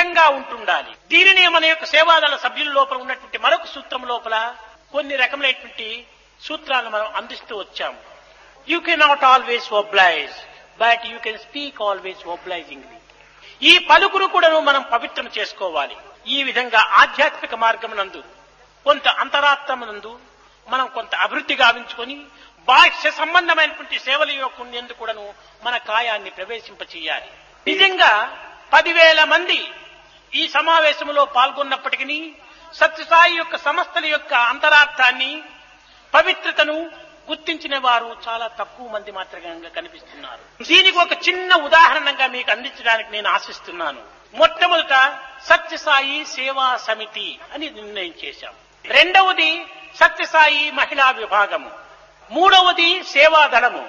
స్థిరంగా ఉంటుండాలి దీనిని మన యొక్క సేవాదళ సభ్యుల లోపల ఉన్నటువంటి మరొక సూత్రం లోపల కొన్ని రకములైనటువంటి సూత్రాలను మనం అందిస్తూ వచ్చాము you cannot always oblige but you can speak always obligingly ఈ పలుకును కూడాను మనం పవిత్రం చేసుకోవాలి ఈ విధంగా ఆధ్యాత్మిక మార్గమునందు కొంత అంతరాత్మనందు మనం కొంత అభివృద్ధి గావించుకొని బాహ్య సంబంధమైనటువంటి సేవల యొక్క ఎందుకు కూడాను మన కాయాన్ని ప్రవేశింపచేయాలి నిజంగా పదివేల మంది ఈ సమావేశంలో పాల్గొన్నప్పటికీ సత్యసాయి యొక్క సంస్థల యొక్క అంతరార్థాన్ని పవిత్రతను గుర్తించిన వారు చాలా తక్కువ మంది మాత్రమే కనిపిస్తున్నారు దీనికి ఒక చిన్న ఉదాహరణగా మీకు అందించడానికి నేను ఆశిస్తున్నాను మొట్టమొదట సత్యసాయి సేవా సమితి అని నిర్ణయం చేశాం రెండవది సత్యసాయి మహిళా విభాగము మూడవది సేవా దళము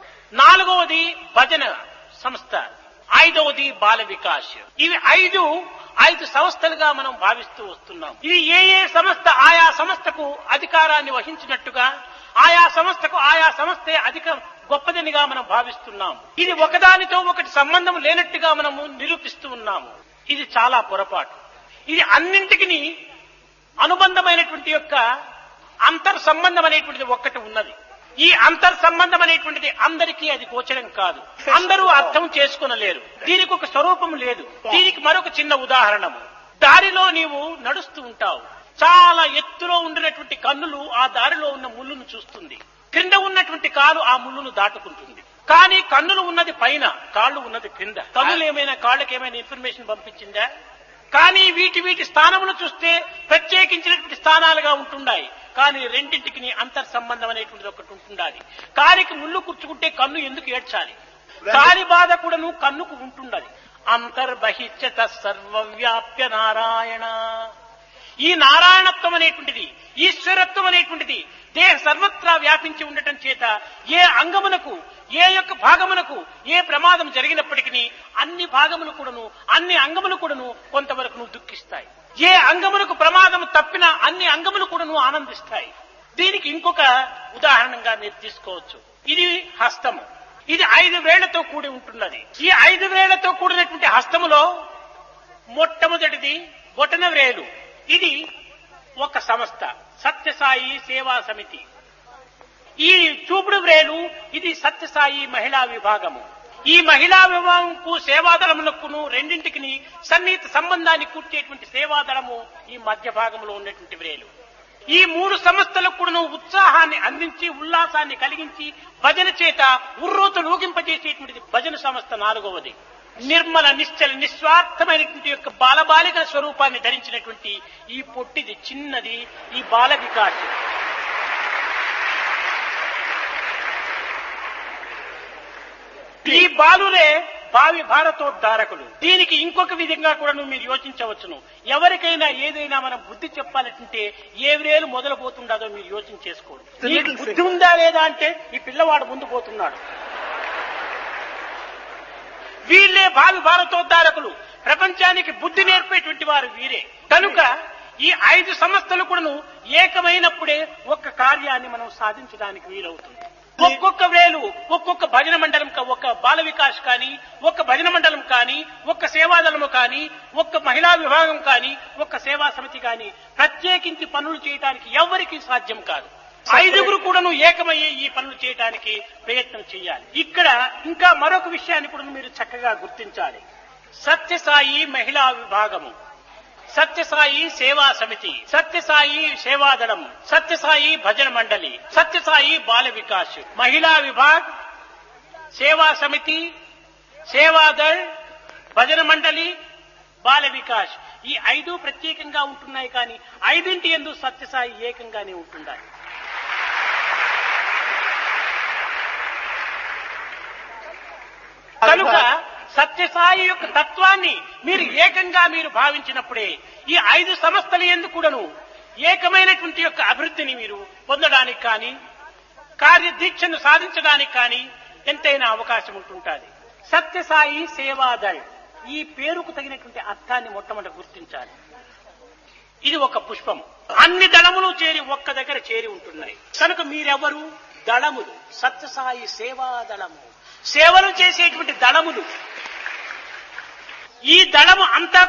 నాలుగవది భజన సంస్థ ఐదవది బాల వికాస్ ఇవి ఐదు ఐదు సంస్థలుగా మనం భావిస్తూ వస్తున్నాం ఇది ఏ ఏ సంస్థ ఆయా సంస్థకు అధికారాన్ని వహించినట్టుగా ఆయా సంస్థకు ఆయా సంస్థే అధిక గొప్పదనిగా మనం భావిస్తున్నాం ఇది ఒకదానితో ఒకటి సంబంధం లేనట్టుగా మనము నిరూపిస్తూ ఉన్నాము ఇది చాలా పొరపాటు ఇది అన్నింటికి అనుబంధమైనటువంటి యొక్క అంతర్ సంబంధం అనేటువంటిది ఒక్కటి ఉన్నది ఈ అంతర్ సంబంధం అనేటువంటిది అందరికీ అది గోచరం కాదు అందరూ అర్థం చేసుకునలేరు దీనికి ఒక స్వరూపం లేదు దీనికి మరొక చిన్న ఉదాహరణము దారిలో నీవు నడుస్తూ ఉంటావు చాలా ఎత్తులో ఉండినటువంటి కన్నులు ఆ దారిలో ఉన్న ముళ్ళును చూస్తుంది క్రింద ఉన్నటువంటి కాలు ఆ ముళ్ళును దాటుకుంటుంది కానీ కన్నులు ఉన్నది పైన కాళ్ళు ఉన్నది క్రింద కన్నులు ఏమైనా కాళ్ళకి ఏమైనా ఇన్ఫర్మేషన్ పంపించిందా కానీ వీటి వీటి స్థానములు చూస్తే ప్రత్యేకించినటువంటి స్థానాలుగా ఉంటున్నాయి కానీ రెండింటికి అంతర్ సంబంధం అనేటువంటిది ఒకటి ఉంటుండాలి కాలికి ముళ్ళు కూర్చుకుంటే కన్ను ఎందుకు ఏడ్చాలి కాలి బాధ కూడాను కన్నుకు ఉంటుండాలి అంతర్బహిష్యత సర్వవ్యాప్య నారాయణ ఈ నారాయణత్వం అనేటువంటిది ఈశ్వరత్వం అనేటువంటిది దేహ సర్వత్రా వ్యాపించి ఉండటం చేత ఏ అంగమునకు ఏ యొక్క భాగమునకు ఏ ప్రమాదం జరిగినప్పటికీ అన్ని భాగములు కూడాను అన్ని అంగములు కూడాను కొంతవరకు నువ్వు దుఃఖిస్తాయి ఏ అంగమునకు ప్రమాదం తప్పినా అన్ని అంగములు కూడాను ఆనందిస్తాయి దీనికి ఇంకొక ఉదాహరణగా మీరు తీసుకోవచ్చు ఇది హస్తము ఇది ఐదు వేళ్లతో కూడి ఉంటున్నది ఈ ఐదు వేళ్లతో కూడినటువంటి హస్తములో మొట్టమొదటిది బొటన వ్రేలు ఇది ఒక సంస్థ సత్యసాయి సేవా సమితి ఈ చూపుడు వ్రేలు ఇది సత్యసాయి మహిళా విభాగము ఈ మహిళా విభాగంకు సేవాదళములకును రెండింటికి సన్నిహిత సంబంధాన్ని కూర్చేటువంటి సేవాదళము ఈ మధ్య భాగంలో ఉన్నటువంటి వ్రేలు ఈ మూడు సంస్థలకు కూడా ఉత్సాహాన్ని అందించి ఉల్లాసాన్ని కలిగించి భజన చేత ఉర్రూతు లూగింపజేసేటువంటిది భజన సంస్థ నాలుగవది నిర్మల నిశ్చల నిస్వార్థమైనటువంటి యొక్క బాలబాలికల స్వరూపాన్ని ధరించినటువంటి ఈ పొట్టిది చిన్నది ఈ బాల వికాస్ ఈ బాలులే భావి భారతోద్ధారకులు దీనికి ఇంకొక విధంగా కూడా మీరు యోచించవచ్చును ఎవరికైనా ఏదైనా మనం బుద్ధి చెప్పాలంటే ఏ వేలు మొదలుపోతుండదో మీరు యోచన చేసుకోండి నీకు బుద్ధి ఉందా లేదా అంటే ఈ పిల్లవాడు ముందు పోతున్నాడు వీళ్ళే భావి భారతోద్ధారకులు ప్రపంచానికి బుద్ధి నేర్పేటువంటి వారు వీరే కనుక ఈ ఐదు సంస్థలు కూడాను ఏకమైనప్పుడే ఒక్క కార్యాన్ని మనం సాధించడానికి వీలవుతుంది ఒక్కొక్క వేలు ఒక్కొక్క భజన మండలం కా- ఒక బాల వికాస్ కానీ ఒక్క భజన మండలం కానీ ఒక్క సేవాదళము కానీ ఒక్క మహిళా విభాగం కానీ ఒక్క సేవా సమితి కానీ ప్రత్యేకించి పనులు చేయడానికి ఎవరికి సాధ్యం కాదు ఐదుగురు కూడాను ఏకమయ్యే ఈ పనులు చేయడానికి ప్రయత్నం చేయాలి ఇక్కడ ఇంకా మరొక విషయాన్ని కూడా మీరు చక్కగా గుర్తించాలి సత్యసాయి మహిళా విభాగము సత్యసాయి సేవా సమితి సత్యసాయి సేవాదళం సత్యసాయి భజన మండలి సత్యసాయి బాల వికాస్ మహిళా విభాగ్ సేవా సమితి సేవాదళ్ భజన మండలి బాల వికాస్ ఈ ఐదు ప్రత్యేకంగా ఉంటున్నాయి కానీ ఐదింటి ఎందు సత్యసాయి ఏకంగానే ఉంటున్నాయి కనుక సత్యసాయి యొక్క తత్వాన్ని మీరు ఏకంగా మీరు భావించినప్పుడే ఈ ఐదు సంస్థలు ఎందుకు కూడాను ఏకమైనటువంటి యొక్క అభివృద్ధిని మీరు పొందడానికి కానీ కార్యదీక్షను సాధించడానికి కానీ ఎంతైనా అవకాశం ఉంటుంటుంది సత్యసాయి సేవాదళ్ ఈ పేరుకు తగినటువంటి అర్థాన్ని మొట్టమొదటి గుర్తించాలి ఇది ఒక పుష్పం అన్ని దళములు చేరి ఒక్క దగ్గర చేరి ఉంటున్నాయి కనుక మీరెవరు దళములు సత్యసాయి సేవా దళము సేవలు చేసేటువంటి దళములు ఈ దళము అంతా